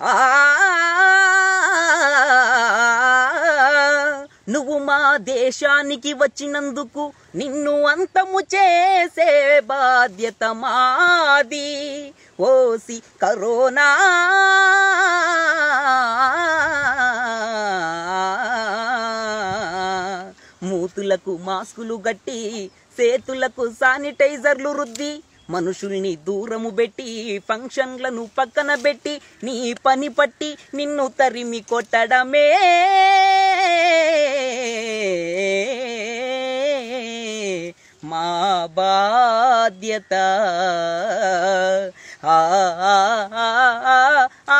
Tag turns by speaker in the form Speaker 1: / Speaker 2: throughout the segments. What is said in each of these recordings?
Speaker 1: ఆ నువ్వు మా దేశానికి వచ్చినందుకు నిన్ను అంతము చేసే బాధ్యత మాది ఓసి కరోనా మూతులకు మాస్కులు గట్టి సేతులకు శానిటైజర్లు రుద్ది మనుషుల్ని దూరము పెట్టి ఫంక్షన్లను పక్కన పెట్టి నీ పని పట్టి నిన్ను తరిమి కొట్టడమే మా బాధ్యత ఆ ఆ, ఆ, ఆ,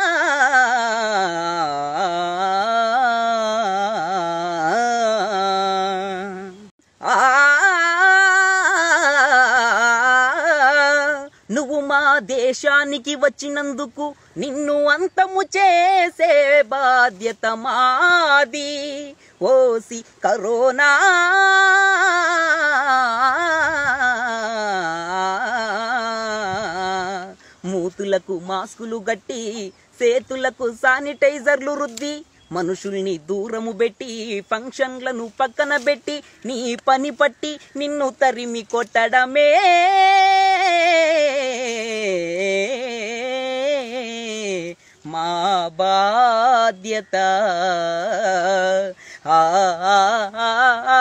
Speaker 1: ఆ. నువ్వు మా దేశానికి వచ్చినందుకు నిన్ను అంతము చేసే బాధ్యత మాది ఓసి కరోనా మూతులకు మాస్కులు గట్టి సేతులకు శానిటైజర్లు రుద్ది మనుషుల్ని దూరము పెట్టి ఫంక్షన్లను పక్కన పెట్టి నీ పని పట్టి నిన్ను తరిమి కొట్టడమే మా బాధ్యత ఆ ఆ, ఆ, ఆ,